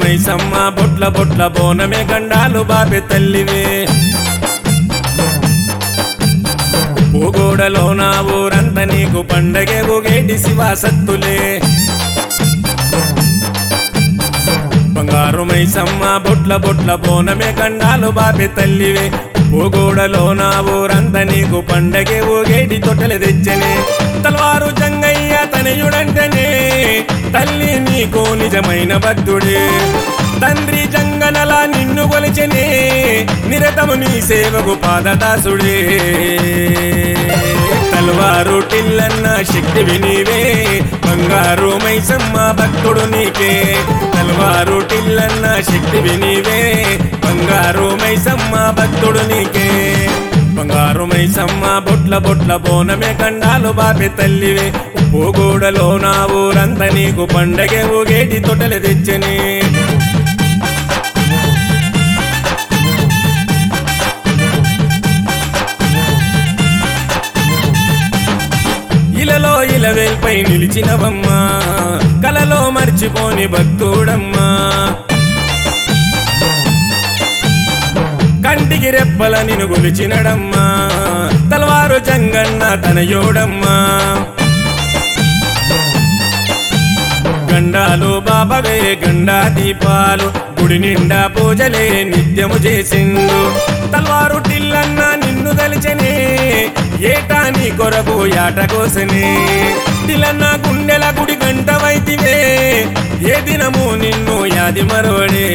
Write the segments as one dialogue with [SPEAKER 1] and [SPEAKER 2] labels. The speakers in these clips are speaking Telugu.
[SPEAKER 1] మైసమ్మ బొట్ల బొట్ల బోనమే గండాలు బాబె తల్లివే పూగోడలో నా ఊరంత నీకు పండగే ఊగేటి శివాసత్తులే బంగారు మైసమ్మ బొట్ల బొట్ల బోనమే గండాలు బాబె తల్లివే పూగోడలో నా ఊరంత నీకు పండగే ఊగేటి తొట్టెలు తెచ్చనే తలవారు జంగయ్య తనయుడంటనే తల్లి నీకు నిజమైన భక్తుడే తండ్రి జంగనలా నిన్ను కొలిచెనే నిరతము నీ సేవకు పాదదాసుడే తల్వారు టిల్లన్న శక్తి వినివే బంగారు మైసమ్మ భక్తుడు నీకే తల్వారు టిల్లన్న శక్తి వినివే బంగారు మైసమ్మ భక్తుడు నీకే బంగారు మైసమ్మ బొట్ల బొట్ల బోనమే కండాలు బాబె తల్లివే పోగోడలో నా ఊరంత నీకు పండగే ఊగేటి తొట్టెలు తెచ్చని ఇలలో ఇలవేల్పై నిలిచినవమ్మా కలలో మర్చిపోని భక్తుడమ్మా కంటికి రెప్పల నిన్ను గొలిచినడమ్మా తలవారు జంగన్న తనయోడమ్మా గండాలు బాబవే గండా దీపాలు గుడి నిండా పూజలే నిత్యము చేసిండు తల్వారు టిల్లన్న నిన్ను దలిచనే ఏటా నీ కొరకు యాట కోసనే టిల్లన్న గుండెల గుడి గంట వైతివే ఏ దినము నిన్ను యాది మరవడే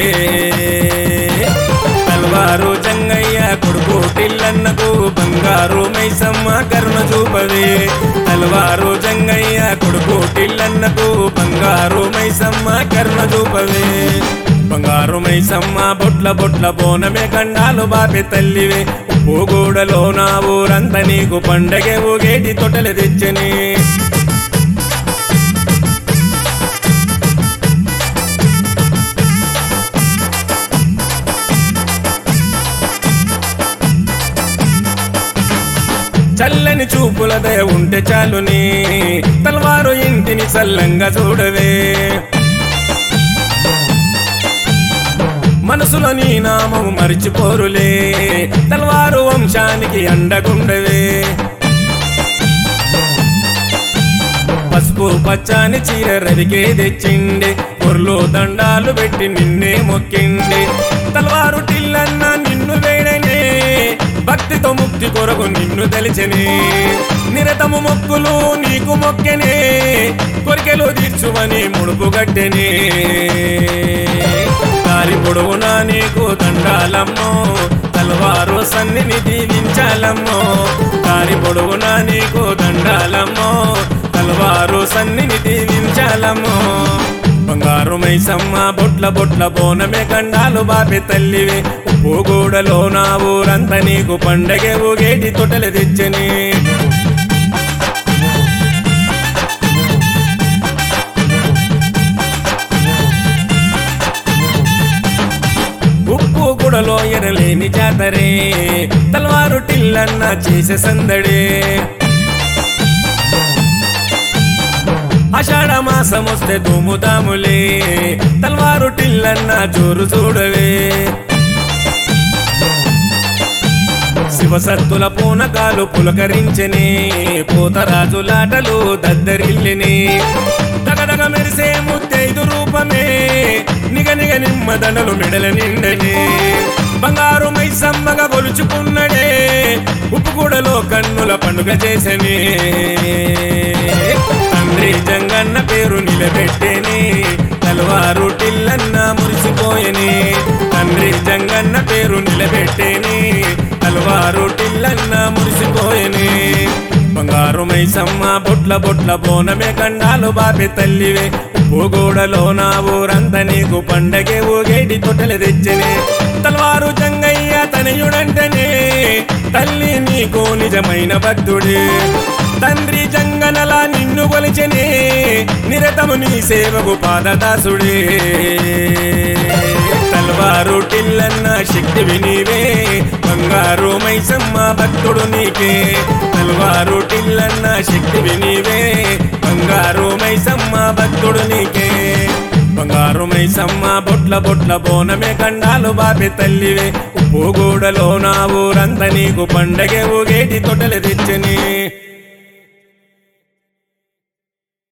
[SPEAKER 1] తల్వారు జంగయ్య కొడుకు టిల్లన్నకు బంగారు మైసమ్మ కరుణ చూపవే తల్వారు జంగయ్య కొడుకు టిల్లన్నకు బంగారు మైసమ్మ కరుణ చూపవే బంగారు మైసమ్మ బొట్ల బొట్ల బోనమే గండాలు బాపే తల్లివే పోగోడలో నా ఊరంత నీకు పండగే ఊగేటి తొట్టెలు తెచ్చని చల్లని చూపుల దయ ఉంటే చాలుని తల్వారు ఇంటిని చల్లంగా చూడవే మనసులో నీ నామం మరిచిపోరులే తల్వారు వంశానికి అండగుండవే పసుపు పచ్చాని చీర రవికే తెచ్చిండే పొర్లు దండాలు పెట్టి నిన్నే మొక్కిండే తల్వారు టిల్లన్న నిన్ను వేడనే భక్తితో ముక్తి కొరకు నిన్ను తెలిచనే నిరతము మొక్కులు నీకు మొక్కెనే కొరికెలు తీర్చువని ముడుపు గట్టెనే దారి పొడవునా నీకు దండాలమ్మో తలవారు సన్నిని దీవించాలమ్మో దారి పొడవునా నీకు దండాలమ్మో తలవారు సన్నిని దీవించాలమ్మో బంగారు మైసమ్మ బొట్ల బొట్ల బోనమే గండాలు బాపే తల్లివే పోగోడలో నా ఊరంత నీకు పండగే ఊగేటి తొట్టెలు తెచ్చని ఉప్పు గుడలో ఎనలేని జాతరే తలవారు టిల్లన్న చేసే సందడే ఆషాఢ మాసం వస్తే దుముదాములే తల్వారు టిల్లన్న జోరు చూడవే శివసత్తుల పూనకాలు పులకరించని పూతరాజులాటలు దద్దరిల్లిని దగదగ మెరిసే ముత్తైదు రూపమే నిగ నిగ నిమ్మదండలు మెడల నిండని బంగారు మైసమ్మగా కొలుచుకున్నడే ఉప్పుగూడలో కన్నుల పండుగ చేసని తండ్రి జంగన్న పేరు నిలబెట్టేని తలవారు టిల్లన్న మురిసిపోయని తండ్రి జంగన్న పేరు నిలబెట్టేని తలవారు టిల్లన్న మురిసిపోయని బంగారు మైసమ్మ బొట్ల బొట్ల బోనమే కండాలు బాపే తల్లివే పోగోడలో నా ఊరంత నీకు పండగే ఊగేటి తొట్టెలు తెచ్చనే తలవారు జంగయ్య తనయుడంటనే తల్లి నీకు నిజమైన భక్తుడే తండ్రి జంగనలా నిన్ను కొలిచెనే నిరతము నీ సేవకు పాదదాసుడే తల్వారు టిల్లన్న శక్తి వినివే బంగారు మైసమ్మ భక్తుడు నీకే తల్వారు టిల్లన్న శక్తి వినివే బంగారు మైసమ్మ భక్తుడు నీకే బంగారు బంగారు మైసమ్మ బొట్ల బొట్ల బోనమే గండాలు బాబి తల్లివే ఉప్పుగూడలో నా ఊరంతా నీకు పండగ ఊగేటి తొట్టెలు తెచ్చని